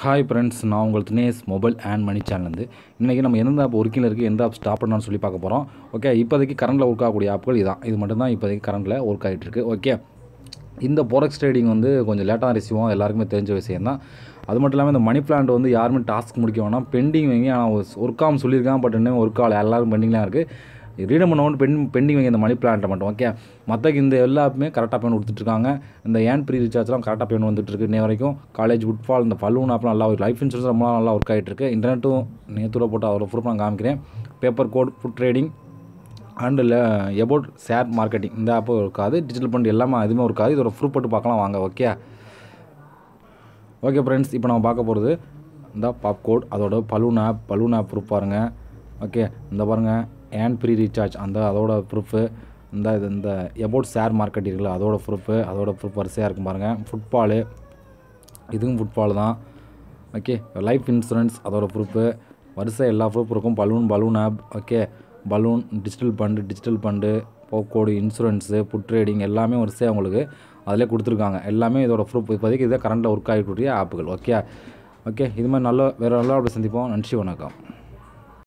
hi friends நான் உங்கள் Dinesh mobile and money சேனல்லேருந்து இன்றைக்கி நம்ம எந்த ஆப் ஒர்க்கில் இருக்குது எந்த ஆப் ஸ்டாப் பண்ணான்னு சொல்லி பார்க்க போகிறோம் ஓகே இப்போதைக்கு கரண்டில் ஒர்க் ஆகக்கூடிய ஆப்கள் இதான் இது மட்டும்தான் இப்போதைக்கு கரண்டில் ஒர்க் ஆகிட்டு இருக்கு ஓகே இந்த போரக்ஸ் ட்ரேடிங் வந்து கொஞ்சம் லேட்டாக ரிசீவ் ஆகும் எல்லாருக்குமே தெரிஞ்ச விஷயம் தான் அது மட்டும் இல்லாமல் இந்த மணி பிளான்ட் வந்து யாருமே டாஸ்க் முடிக்க வேணாம் பெண்டிங் வைங்க ஆனால் ஒர்க் ஆகும் சொல்லியிருக்கான் பட் இன்னும் ஒர்க் ஆகல எல்லாரும் பெண்டிங்லாம் இருக்குது ரீடம் பண்ணவொன்று பெண் பெண்டிங் வைங்க இந்த மணி பிளான்ட்டை மட்டும் ஓகே மற்ற இந்த எல்லாமே கரெக்டாக பேமெண்ட் கொடுத்துட்ருக்காங்க இந்த ஏன் ப்ரீ ரீசார்ஜ்லாம் கரெக்டாக பேமெண்ட் வந்துட்டுருக்கு இன்னை வரைக்கும் காலேஜ் ஃபுட்பால் இந்த பலூன் ஆப்லாம் நல்லா லைஃப் இன்சூரன்ஸ் ரொம்ப நல்லா ஒர்க் ஆகிட்டு இருக்கு இன்டர்நெட்டும் நேத்தூர போட்டு அதோட ப்ரூஃப் நான் காமிக்கிறேன் paper code food trading and இல்லை எபவுட் ஷேர் மார்க்கெட்டிங் இந்த ஆப்பும் இருக்காது டிஜிட்டல் ஃபண்ட் எல்லாமே அதுவுமே இருக்காது இதோட ப்ரூஃப் போட்டு பார்க்கலாம் வாங்க ஓகே ஓகே ஃப்ரெண்ட்ஸ் இப்போ நம்ம பார்க்க போகிறது இந்த பாப் கோட் அதோட balloon app balloon app proof பாருங்கள் ஓகே இந்த பாருங்கள் ஏன் ப்ரீ ரீசார்ஜ் அந்த அதோட ப்ரூஃபு இந்த இது இந்த எபவுட் ஷேர் மார்க்கெட் இருக்குல்ல அதோட ப்ரூஃபு அதோட ப்ரூஃப் வரிசையாக இருக்கும் பாருங்கள் ஃபுட்பாலு இதுவும் ஃபுட்பால் தான் ஓகே லைஃப் இன்சூரன்ஸ் அதோட ப்ரூஃபு வரிசை எல்லா ப்ரூஃப் இருக்கும் balloon balloon app okay balloon digital fund digital fund போக்கோடு இன்சூரன்ஸு புட் ட்ரேடிங் எல்லாமே வரிசையாக உங்களுக்கு அதிலே கொடுத்துருக்காங்க எல்லாமே இதோட ப்ரூஃப் இப்போதைக்கு இதே கரண்டில் ஒர்க் ஆகிக்கூடிய ஆப்புகள் ஓகே ஓகே இது மாதிரி நல்ல வேறு நல்லா அப்படி சந்திப்போம் நன்றி வணக்கம்